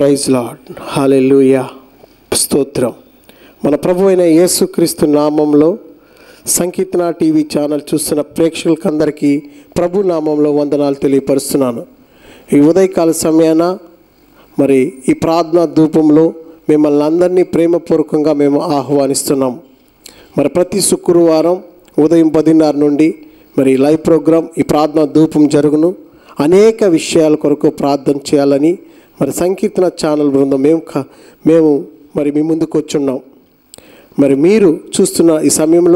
praise lord hallelujah స్తోత్రం మన ప్రభు అయిన యేసుక్రీస్తు నామంలో సంకీర్తన టీవీ ఛానల్ చూస్తున్న ప్రేక్షకులకందరికీ ప్రభు నామంలో వందనాలు తెలియపరుస్తున్నాను ఈ ఉదయకాల సమయాన మరి ఈ ప్రార్థనా ధూపంలో మిమ్మల్ని అందరినీ ప్రేమపూర్వకంగా మేము ఆహ్వానిస్తున్నాం మరి ప్రతి శుక్రవారం ఉదయం పదిన్నర నుండి మరి లైవ్ ప్రోగ్రాం ఈ ప్రార్థనా ధూపం జరుగును అనేక విషయాల కొరకు ప్రార్థన చేయాలని మరి సంకీర్తన ఛానల్ బృందం మేము క- మేము మరి మీ ముందుకు వచ్చున్నాం మరి మీరు చూస్తున్న ఈ సమయంలో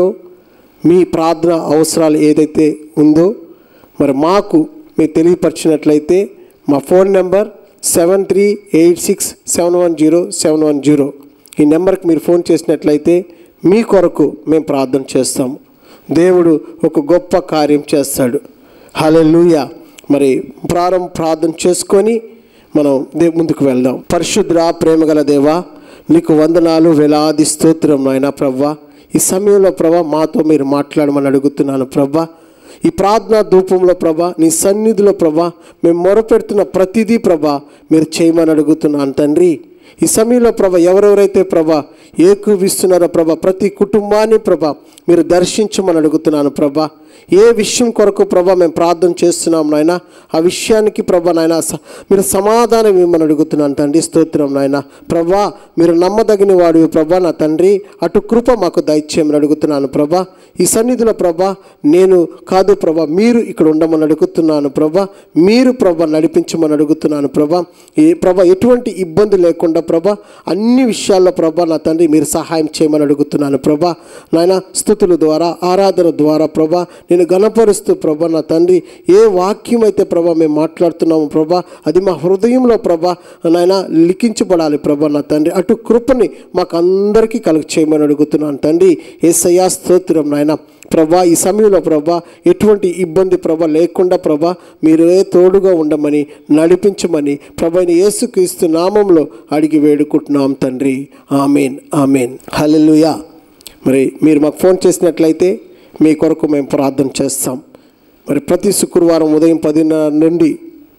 మీ ప్రార్థన అవసరాలు ఏదైతే ఉందో మరి మాకు మీరు తెలియపరిచినట్లయితే మా phone number seven three eight six seven one zero seven one zero ఈ నెంబర్కి మీరు ఫోన్ చేసినట్లయితే మీ కొరకు మేము ప్రార్థన చేస్తాము దేవుడు ఒక గొప్ప కార్యం చేస్తాడు హల్లెలూయా మరి ప్రారంభ ప్రార్థన చేసుకొని మనం దే ముందుకు వెళ్దాం పరిశుద్ర ప్రేమగల దేవా నీకు వందనాలు వేలాది స్తోత్రం నాయన ప్రవ్వా ఈ సమయంలో ప్రభా మాతో మీరు మాట్లాడమని అడుగుతున్నాను ప్రభా ఈ ప్రార్థనా ధూపంలో ప్రభా నీ సన్నిధిలో ప్రభా మేము మొరపెడుతున్న ప్రతిదీ ప్రభా మీరు చేయమని అడుగుతున్నాను తండ్రి ఈ సమయంలో ప్రభ ఎవరెవరైతే ప్రభ ఏకీవిస్తున్నారో ప్రభ ప్రతి కుటుంబాన్ని ప్రభ మీరు దర్శించమని అడుగుతున్నాను ప్రభ ఏ విషయం కొరకు ప్రభ మేము ప్రార్థన చేస్తున్నాం నాయన ఆ విషయానికి ప్రభ నాయన స- మీరు సమాధానం ఇవ్వమని అడుగుతున్నాను తండ్రి స్తోత్రం నాయన ప్రభా మీరు నమ్మదగిన వాడు ప్రభా నా తండ్రి అటు కృప మాకు దయచేయమని అడుగుతున్నాను ప్రభా ఈ సన్నిధిలో ప్రభా నేను కాదు ప్రభా మీరు ఇక్కడ ఉండమని అడుగుతున్నాను ప్రభా మీరు ప్రభ నడిపించమని అడుగుతున్నాను ప్రభా ఏ ప్రభ ఎటువంటి ఇబ్బంది లేకుండా ప్రభ అన్ని విషయాల్లో ప్రభ నా తండ్రి మీరు సహాయం చేయమని అడుగుతున్నాను ప్రభా నాయన స్థుతుల ద్వారా ఆరాధన ద్వారా ప్రభ నేను గణపరుస్తూ ప్రభ నా తండ్రి ఏ వాక్యం అయితే ప్రభ మేము మాట్లాడుతున్నాము ప్రభ అది మా హృదయంలో ప్రభ నాయన లిఖించబడాలి ప్రభ నా తండ్రి అటు కృపని మాకు అందరికీ కలుగ చేయమని అడుగుతున్నాను తండ్రి ఏ స్తోత్రం నాయన ప్రభా ఈ సమయంలో ప్రభా ఎటువంటి ఇబ్బంది ప్రభ లేకుండా ప్రభా మీరే తోడుగా ఉండమని నడిపించమని ప్రభైన యేసుక్రీస్తు నామంలో అడిగి వేడుకుంటున్నాం తండ్రి ఆమెన్ ఆమెన్ హల్లెలూయా మరి మీరు మాకు ఫోన్ చేసినట్లయితే మీ కొరకు మేము ప్రార్థన చేస్తాం మరి ప్రతి శుక్రవారం ఉదయం పదిన్నర నుండి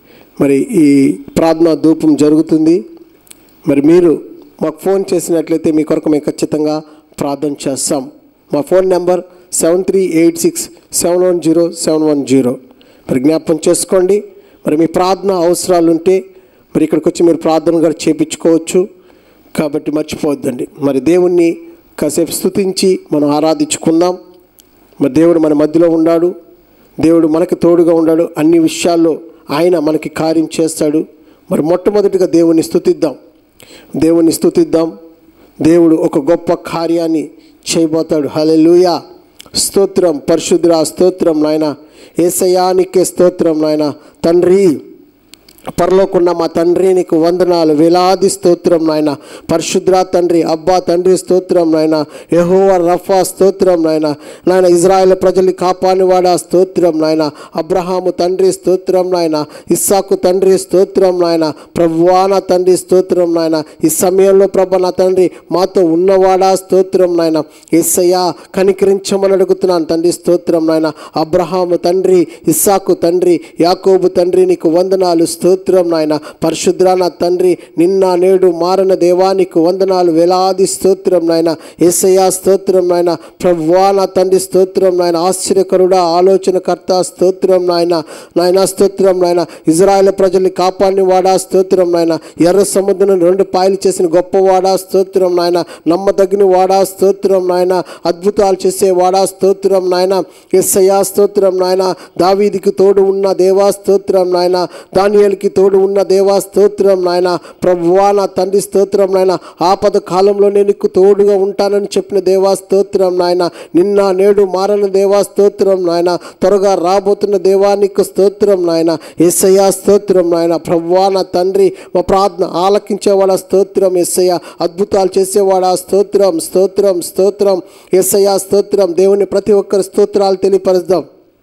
మరి ఈ ప్రార్థనా ధూపం జరుగుతుంది మరి మీరు మాకు ఫోన్ చేసినట్లయితే మీ కొరకు మేము ఖచ్చితంగా ప్రార్థన చేస్తాం మా phone number seven three eight six seven one zero seven one zero మరి జ్ఞాపకం చేసుకోండి మరి మీ ప్రార్థన అవసరాలు ఉంటే మరి ఇక్కడికి వచ్చి మీరు ప్రార్థన కూడా చేపించుకోవచ్చు కాబట్టి మర్చిపోవద్దండి మరి దేవుణ్ణి కాసేపు స్తుతించి మనం ఆరాధించుకుందాం మరి దేవుడు మన మధ్యలో ఉన్నాడు దేవుడు మనకు తోడుగా ఉన్నాడు అన్ని విషయాల్లో ఆయన మనకి కార్యం చేస్తాడు మరి మొట్టమొదటిగా దేవుని స్తుతిద్దాం దేవుని స్తుతిద్దాం దేవుడు ఒక గొప్ప కార్యాన్ని చేయబోతాడు హల్లెలూయా స్తోత్రం పరిశుద్ర స్తోత్రం నాయన ఏసయానికే స్తోత్రం నాయన తండ్రి పరలోకున్న మా తండ్రి నీకు వందనాలు వేలాది స్తోత్రం నాయన పరిశుద్ర తండ్రి అబ్బా తండ్రి స్తోత్రం నాయన యెహోవా రఫా స్తోత్రం నాయన నాయన ఇజ్రాయెల్ ప్రజల్ని కాపాడివాడా స్తోత్రం నాయన అబ్రహాము తండ్రి స్తోత్రం నాయన ఇస్సాకు తండ్రి స్తోత్రం నాయన ప్రభువా నా తండ్రి స్తోత్రం నాయన ఈ సమయంలో ప్రభ నా తండ్రి మాతో ఉన్నవాడా స్తోత్రం నాయన ఎస్సయ్యా కనికరించమని అడుగుతున్నాను తండ్రి స్తోత్రం నాయన అబ్రహాము తండ్రి ఇస్సాకు తండ్రి యాకోబు తండ్రి నీకు వందనాలు స్తోత్రం నాయన పరిశుద్ర నా తండ్రి నిన్న నేడు మారన దేవానికి వందనాలు వేలాది స్తోత్రం నాయన ఏసయ్యా స్తోత్రం నాయన ప్రభువా నా తండ్రి స్తోత్రం నాయన ఆశ్చర్యకరుడా ఆలోచనకర్త స్తోత్రం నాయన నాయన స్తోత్రం నాయన ఇజ్రాయెల్ ప్రజల్ని కాపాడిన వాడా స్తోత్రం నాయన ఎర్ర సముద్రం రెండు పాయలు చేసిన గొప్పవాడా స్తోత్రం నాయన నమ్మదగిన వాడా స్తోత్రం నాయన అద్భుతాలు చేసే వాడా స్తోత్రం నాయన ఎస్సయ్యా స్తోత్రం నాయన దావీదికి తోడు ఉన్న దేవా స్తోత్రం నాయన దానియేలుకి తోడు ఉన్న దేవా స్తోత్రం నాయన ప్రభువా నా తండ్రి స్తోత్రం నాయన ఆపద కాలంలో నేను నీకు తోడుగా ఉంటానని చెప్పిన దేవా స్తోత్రం నాయన నిన్న నేడు మారని దేవా స్తోత్రం నాయన త్వరగా రాబోతున్న దేవా నీకు స్తోత్రం నాయన ఎస్సయ్యా స్తోత్రం నాయన ప్రభువా నా తండ్రి మా ప్రార్థన ఆలకించేవాడా స్తోత్రం ఎస్సయ్య అద్భుతాలు చేసేవాడా స్తోత్రం స్తోత్రం స్తోత్రం ఎస్సయ్యా స్తోత్రం దేవుని ప్రతి ఒక్కరి స్తోత్రాలు తెలియపరుద్దాం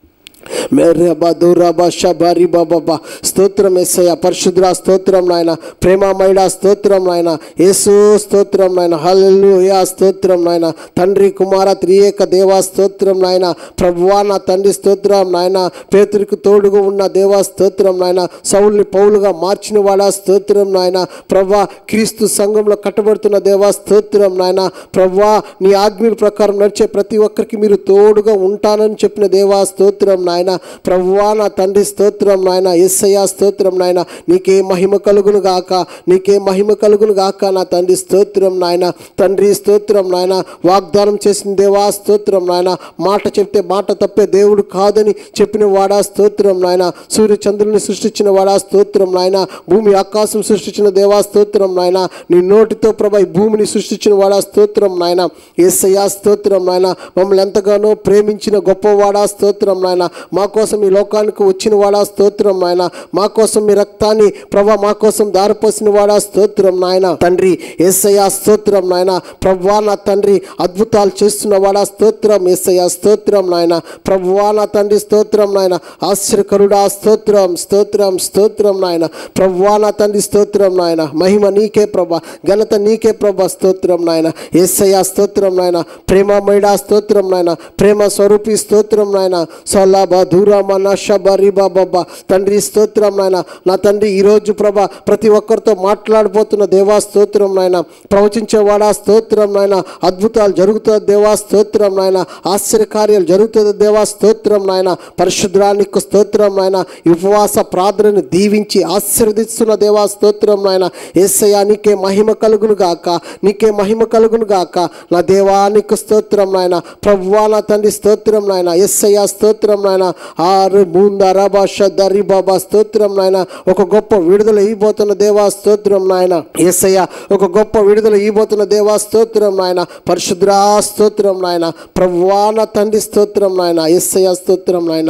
మెర్రబదురబషబరి బాబా స్తోత్రం ఎస్సయ్య పరిశుద్ర స్తోత్రం నాయన ప్రేమమైడ స్తోత్రం నాయన యేసు స్తోత్రం నాయన హల్లెలూయా స్తోత్రం నాయన తండ్రి కుమార త్రియేక దేవా స్తోత్రం నాయన ప్రభువా నా తండ్రి స్తోత్రం నాయన పేతురికి తోడుగా ఉన్న దేవా స్తోత్రం నాయన సౌల్ని పౌలుగా మార్చిన వాడా స్తోత్రం నాయన ప్రభా క్రీస్తు సంఘంలో కట్టబడుతున్న దేవా స్తోత్రం నాయన ప్రభా నీ ఆజ్ఞల ప్రకారం నడిచే ప్రతి ఒక్కరికి మీరు తోడుగా ఉంటానని చెప్పిన దేవా స్తోత్రం నాయన ప్రభువా నా తండ్రి స్తోత్రం నాయన ఎస్సయ్య స్తోత్రం నాయన నీకే మహిమ కలుగును గాక నీకే మహిమ కలుగును గాక నా తండ్రి స్తోత్రం నాయన తండ్రి స్తోత్రం నాయన వాగ్దానం చేసిన దేవా స్తోత్రం నాయన మాట చెప్తే మాట తప్పే దేవుడు కాదని చెప్పిన వాడా స్తోత్రం నాయన సూర్య చంద్రుని సృష్టించిన వాడా స్తోత్రం నాయన భూమి ఆకాశం సృష్టించిన దేవా స్తోత్రం నాయన నీ నోటితో ప్రభ ఈ భూమిని సృష్టించిన వాడా స్తోత్రం నాయన ఏసయ్యా స్తోత్రం నాయన మమ్మల్ని ఎంతగానో ప్రేమించిన గొప్పవాడా స్తోత్రం నాయన మా కోసం ఈ లోకానికి వచ్చిన వాడా స్తోత్రం నాయన మా కోసం మీ రక్తాన్ని ప్రభా మా కోసం దారిపోసిన వాడా స్తోత్రం నాయన తండ్రి ఏసయ్యా స్తోత్రం నాయన ప్రభువా నా తండ్రి అద్భుతాలు చేస్తున్న వాడా స్తోత్రం ఏసయ్యా స్తోత్రం నాయన ప్రభువా నా తండ్రి స్తోత్రం నాయన ఆశ్చర్యకరుడా స్తోత్రం స్తోత్రం స్తోత్రం నాయన ప్రభువా నా తండ్రి స్తోత్రం నాయన మహిమ నీకే ప్రభా ఘనత నీకే ప్రభా స్తోత్రం నాయన ఏసయ్యా స్తోత్రం నాయన ప్రేమమైడా స్తోత్రం నాయన ప్రేమ స్వరూపి స్తోత్రం నాయన సలాబ దూరమ నషబరి బాబా తండ్రి స్తోత్రం నాయన నా తండ్రి ఈరోజు ప్రభా ప్రతి ఒక్కరితో మాట్లాడబోతున్న దేవా స్తోత్రం నాయన ప్రవచించేవాడా స్తోత్రం నాయన అద్భుతాలు జరుగుతుంది దేవా స్తోత్రం నాయన ఆశ్చర్యకార్యాలు జరుగుతుంది దేవా స్తోత్రం నాయన పరిశుద్ధానికి స్తోత్రం నాయన ఈ ఉపవాస ప్రార్థనను దీవించి ఆశీర్వదిస్తున్న దేవా స్తోత్రం నాయన ఏసయ్యా నీకే మహిమ కలుగును గాక నీకే మహిమ కలుగును గాక నా దేవానికి స్తోత్రం నాయన ప్రభువా నా తండ్రి స్తోత్రం నాయన ఎస్సయ్య స్తోత్రం నాయన ఆరు ముందర భాష దరి బాబా స్తోత్రం నాయన ఒక గొప్ప విడుదల ఇవ్వబోతున్న దేవా స్తోత్రం నాయన ఎస్సయ్య ఒక గొప్ప విడుదల ఇవ్వబోతున్న దేవా స్తోత్రం నాయన పరిశుద్రా స్తోత్రం నాయన ప్రభువా నా తండ్రి స్తోత్రం నాయన ఎస్సయ్య స్తోత్రం నాయన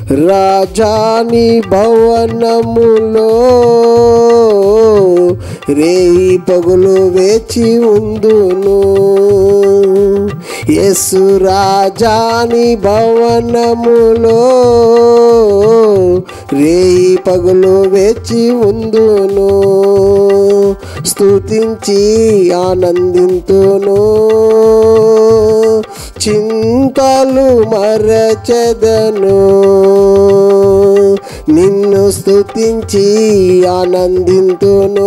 రాజాని భవనములో రేయి పగులు వేచి ఉందును యేసు రాజాని భవనములో రేయి పగులు వేచి ఉందును స్తుతించి ఆనందింతును చింతలు మరచెదను నిన్ను స్తుతించి ఆనందింతును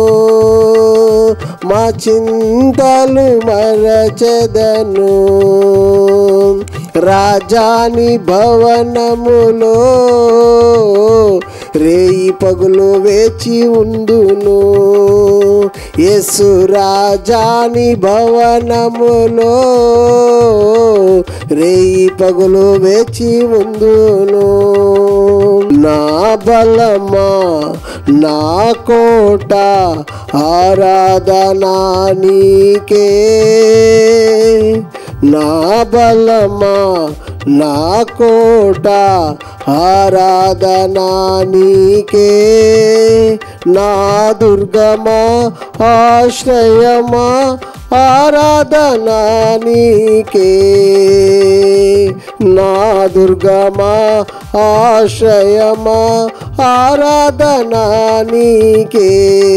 మా చింతలు మరచెదను రాజాని భవనములో రేయి పగులు వేచి ఉందును యేసు రాజాని భవనములో రేయి పగులు వేచి ఉందును నా బలమా నా కోట ఆరాధనా నీకే నా బలమా నా కోట ఆరాధనా నీకే నా దుర్గమా ఆశ్రయమా ఆరాధనా నీకే నా దుర్గమా ఆశ్రయమా ఆరాధనా నీకే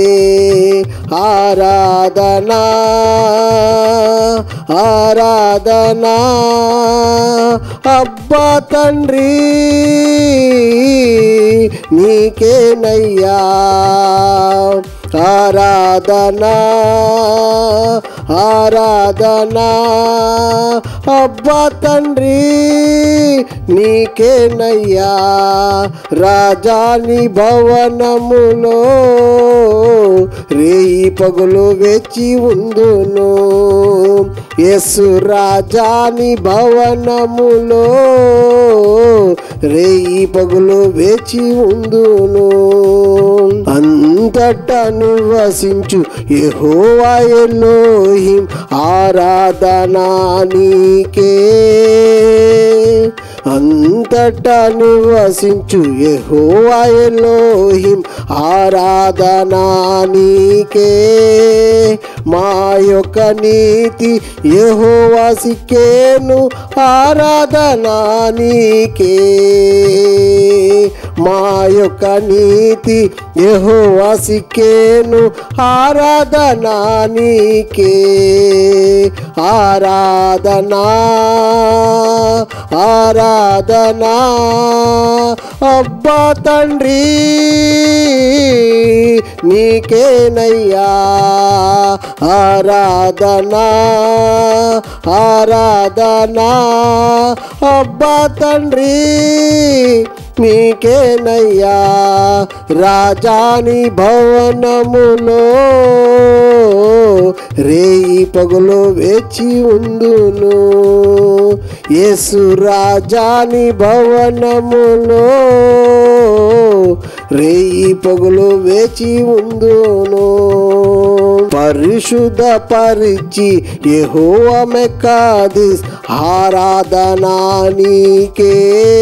ఆరాధనా ఆరాధనా అబ్బా తండ్రి నీకేనయ్యా ఆరాధనా ఆరాధనా అబ్బా తండ్రి నీకేనయ్యా రాజాని భవనములో రేయి పగులు వెచ్చి ఉందును యేసు రాజాని భవనములో రేయి పగులు వేచి ఉందును అంతటా నివసించు యెహోవా ఎలోహిం ఆరాధనా నీకే అంతటా నివసించు యెహోవా ఎలోహిం ఆరాధనా నీకే మా యొక్క నీతి యెహోవాసికేను ఆరాధనా నీకే మా యొక్క నీతి యెహోవాసికేను ఆరాధనా నీకే ఆరాధనా ఆరాధనా అబ్బా తండ్రి నీకేనయ్యా ఆరాధనా ఆరాధనా అబ్బా తండ్రి నీకేనయ్యా రాజాని భవనములో రేయి పగులు వేచి ఉందును యేసు రాజాని భవనములో రేయి పగులు వేచి ఉందును పరిశుద్ధ పరిచి యెహోవా మెక్కాదిస్ ఆరాధనా నీకే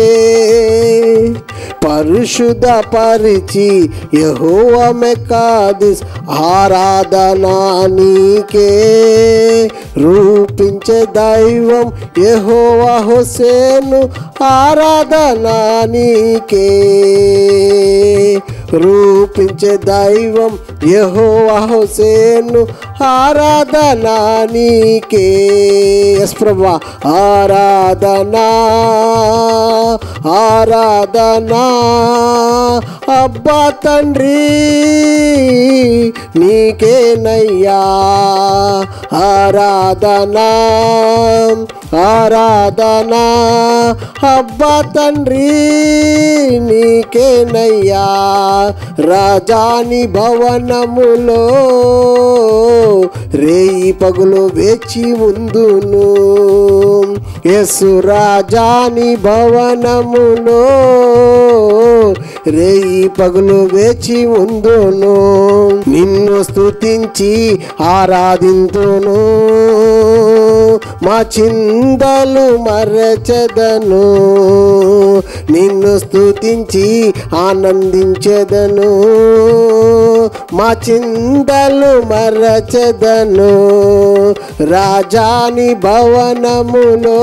పరిశుద్ధ పరిచి యెహోవా మెక్కాదిస్ ఆరాధనా నీకే రూపించే దైవం యెహోవా హుసేను ఆరాధనా నీకే రూపించే దైవం యెహోవా హుసేను ఆరాధనా నీకే ఎస్ ప్రభా ఆరాధనా ఆరాధనా అబ్బా తండ్రి నీకేనయ్యా ఆరాధనా ఆరాధనా అబ్బా తండ్రి నీకేనయ్యా రాజాని భవనములో రేయి పగులు వేచి ఉందును యేసు రాజాని భవనములో రేయి పగులు వేచి ఉందును నిన్ను స్తుతించి ఆరాధింతును మా చిందలు మరచెదను నిన్ను స్తుతించి ఆనందించెదను మా చిందలు మరచెదను రాజాని భవనములో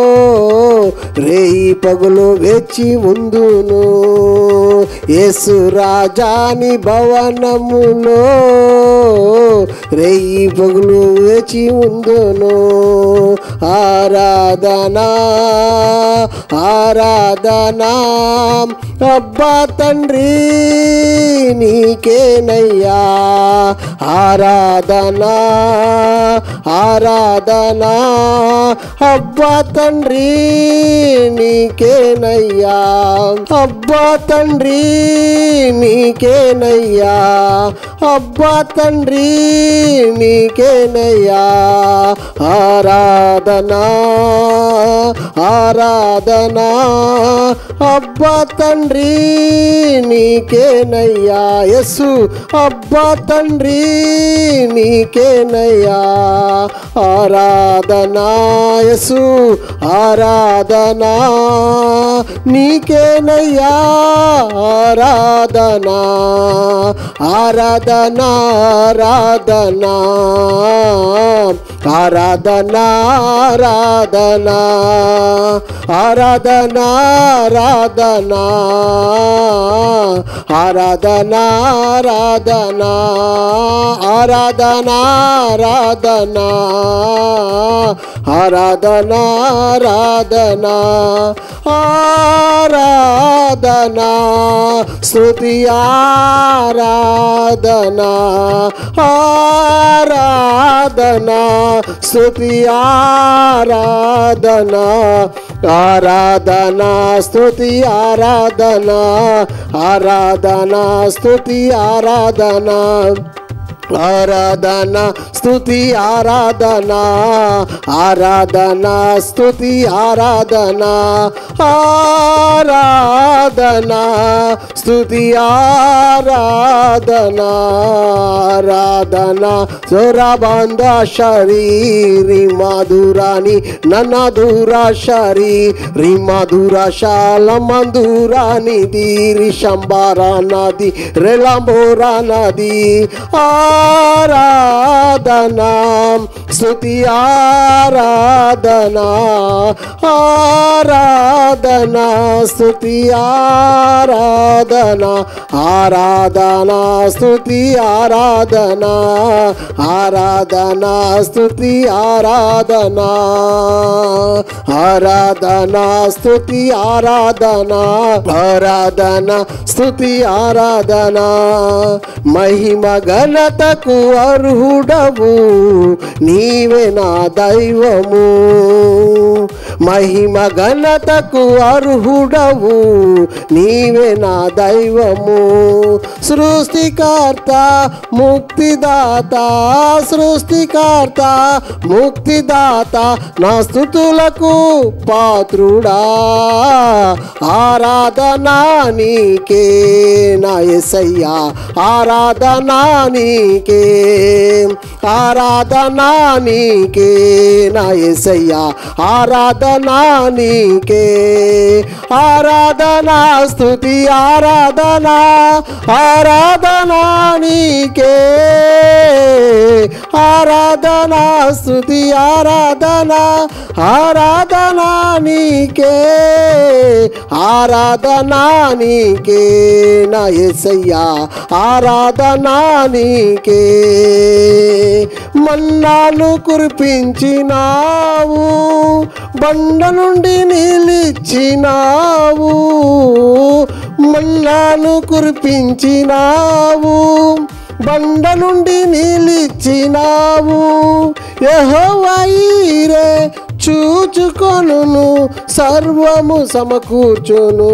రేయి పగులు వేచి ఉందును యేసు రాజాని భవనములో రేయి పగులు వేచి ఉందును ఆరాధనా ఆరాధనా అబ్బా తండ్రి నీకేనయ్యా ఆరాధనా ఆరాధనా అబ్బా తండ్రి నీకేనయ్యా అబ్బా తండ్రి నీకేనయ్యా అబ్బా తండ్రి నీకేనయ్యా ఆరాధనా ఆరాధనా అబ్బా తండ్రి నీకేనయ్యా యస్సు అబ్బా తండ్రి నీకేనయ్యా ఆరాధనా యస్సు ఆరాధనా నీకేనయ్యా ఆరాధనా ఆరాధనా ఆరాధనా ఆరాధనా ఆరాధనా ఆరాధనా ఆరాధనా ఆరాధనా ఆరాధనా ఆరాధనా ఆరాధనా ఆరాధనా ఆరాధనా స్తుతి ఆరాధనా ఆరాధనా స్తుతి ఆరాధనా ఆరాధనా స్తుతి ఆరాధనా ఆరాధనా స్తుతి ఆరాధనా ఆరాధన స్తుతి ఆరాధన ఆరాధన స్తుతి ఆరాధన ఆరాధన స్తుతి ఆరాధన ఆరాధన సొరబంద శరీరి మధురాని నన్న దూర శరీరి మధుర శాల మందురాని దీరి శంబార నది రెలంబోరా నది ఆరాధన స్తుతి ఆరాధన ఆరాధన స్తుతి ఆరాధన ఆరాధన స్తుతి ఆరాధన ఆరాధన స్తుతి ఆరాధన ఆరాధన స్తుతి ఆరాధన ఆరాధన స్తుతి ఆరాధన మహిమ ఘనతకు అర్హుడవు నీవే నా దైవము మహిమ ఘనతకు అర్హుడవు నీవే నా దైవము సృష్టికర్త ముక్తిదాత సృష్టికర్త ముక్తిదాత నా స్థుతులకు పాత్రుడా ఆరాధనా నీకే నా ఎసయ్యా ఆరాధనా నీకే ఆరాధనా నీకే నా ఎసయ్యా ఆరాధనా నీకే ఆరాధనా స్తుతి ఆరాధనా ఆరాధనా నీకే ఆరాధనా స్తుతి ఆరాధనా ఆరాధనా నీకే ఆరాధనా నీకే నా ఎసయ్యా ఆరాధనా నీకే మన్నాను కురిపించినావు బండ నుండి నిలిచినావు మన్నాను కురిపించినావు బండ నుండి నిలిచినావు యహోవైరే చూచుకొనును సర్వము సమకూర్చును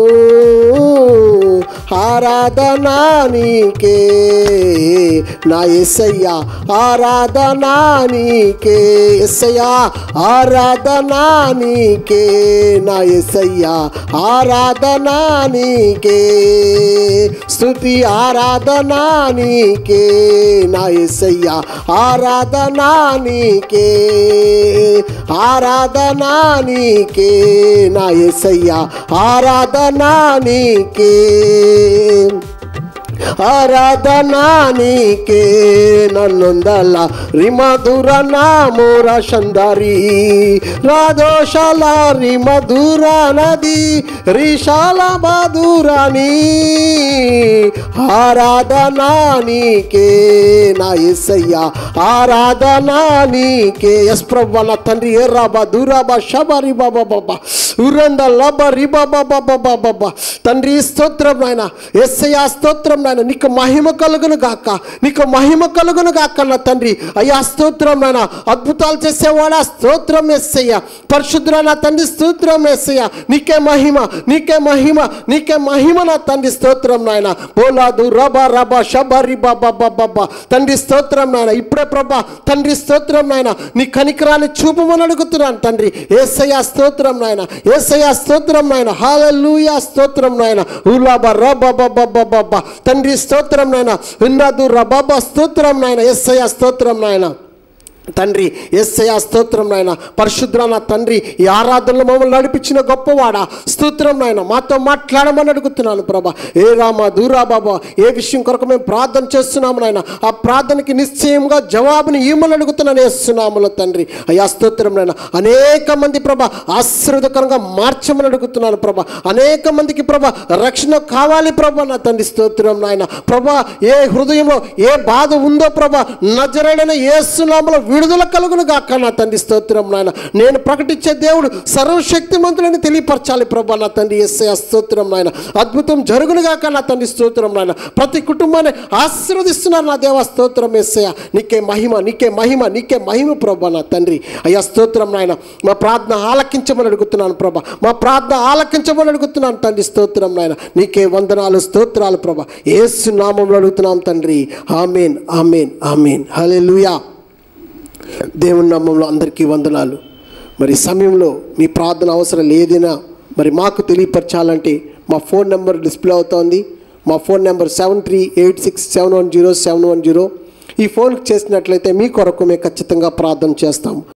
ఆరాధనా నీకే నా ఎస్సయ్యా ఆరాధనా నీకే ఎస్సయ్యా ఆరాధనా నీకే నా ఎస్సయ్యా ఆరాధనా నీకే స్తుతి ఆరాధనా నీకే నా ఎస్సయ్యా ఆరాధనా నీకే ఆరాధనా నీకే నా ఎస్సయ్యా ఆరాధనా నీకే ఆరాధనా నీకే నన్నుందల రిమధుర నామోర చందరి రాధోషాల రిమధుర నది రిషాల మధురాని ఆరాధనా నీకే నా ఎస్సయ్యా ఆరాధనా నీకే ఎస్ ప్రభు నా తండ్రి ఏ రాబా దురాబా షబరి బాబా బాబా ఉరంద లబ రిబా బాబా బాబా బాబా తండ్రి స్తోత్రం నాయన ఎస్సయ్యా స్తోత్రం నాయన నీకు మహిమ కలుగును గాక నీకు మహిమ కలుగును గాక నా తండ్రి అయ్యా స్తోత్రం నాయన అద్భుతాలు చేసేవాడా స్తోత్రం ఎస్సయ్య పరిశుద్ధుల నా తండ్రి స్తోత్రం ఎస్సయ్య నీకే మహిమ నీకే మహిమ నీకే మహిమ నా తండ్రి స్తోత్రం నాయన బోలాదు రబా రబా షబా రిబా బాబా బాబా తండ్రి స్తోత్రం నాయన ఇప్పుడే ప్రభా తండ్రి స్తోత్రం నాయన నీ కనికరాన్ని చూపమని అడుగుతున్నాను తండ్రి ఏసయ్య స్తోత్రం నాయన ఏసయ్య స్తోత్రం నాయన హాలూయా స్తోత్రం నాయన ఉలాబా రబా బాబా బాబా తండ్రి స్తోత్రం నాయన ఉన్నదు రబాబా స్తోత్రం నాయన ఏసయ్య స్తోత్రం నాయన తండ్రి ఎస్ఐ స్తోత్రం నాయన పరిశుద్ర నా తండ్రి ఈ ఆరాధనలో మమ్మల్ని నడిపించిన గొప్పవాడా స్తోత్రం నాయన మాతో మాట్లాడమని అడుగుతున్నాను ప్రభా ఏ రామ దూరా బాబా ఏ విషయం కొరకు మేము ప్రార్థన చేస్తున్నాము నాయన ఆ ప్రార్థనకి నిశ్చయంగా జవాబుని ఈమని అడుగుతున్నాను వేస్తున్నాములో తండ్రి అయ్యా స్తోత్రం నాయన అనేక మంది ప్రభా ఆశీర్వదకరంగా మార్చమని అడుగుతున్నాను ప్రభా అనేక మందికి ప్రభా రక్షణ కావాలి ప్రభా నా తండ్రి స్తోత్రం నాయన ప్రభా ఏ హృదయంలో ఏ బాధ ఉందో ప్రభా నజరైన ఏసునామలో విడుదల కలుగును గాక నా తండ్రి స్తోత్రం నాయన నేను ప్రకటించే దేవుడు సర్వశక్తిమంతులని తెలియపరచాలి ప్రభా నా తండ్రి ఎస్ఐ స్తోత్రం నాయన అద్భుతం జరుగును గాక నా తండ్రి స్తోత్రం నాయన ప్రతి కుటుంబాన్ని ఆశీర్వదిస్తున్నారు నా దేవ స్తోత్రం ఎస్ఐ నీకే మహిమ నీకే మహిమ నీకే మహిమ ప్రభా నా తండ్రి అయ్యా స్తోత్రం నాయన మా ప్రార్థన ఆలకించమని అడుగుతున్నాను ప్రభా మా ప్రార్థన ఆలకించమని అడుగుతున్నాను తండ్రి స్తోత్రం నాయన నీకే వందనాలు స్తోత్రాలు ప్రభా ఏసు నామంలో అడుగుతున్నాం తండ్రి ఆమెన్ ఆమెన్ ఆమెన్ హల్లెలూయా దేవుని నామంలో అందరికీ వందనాలు మరి సమయంలో మీ ప్రార్థన అవసరం ఏదైనా మరి మాకు తెలియపరచాలంటే మా ఫోన్ నెంబర్ డిస్ప్లే అవుతోంది మా phone number seven three eight six seven one zero seven one zero ఈ ఫోన్కి చేసినట్లయితే మీ కొరకు మేము ఖచ్చితంగా ప్రార్థన చేస్తాం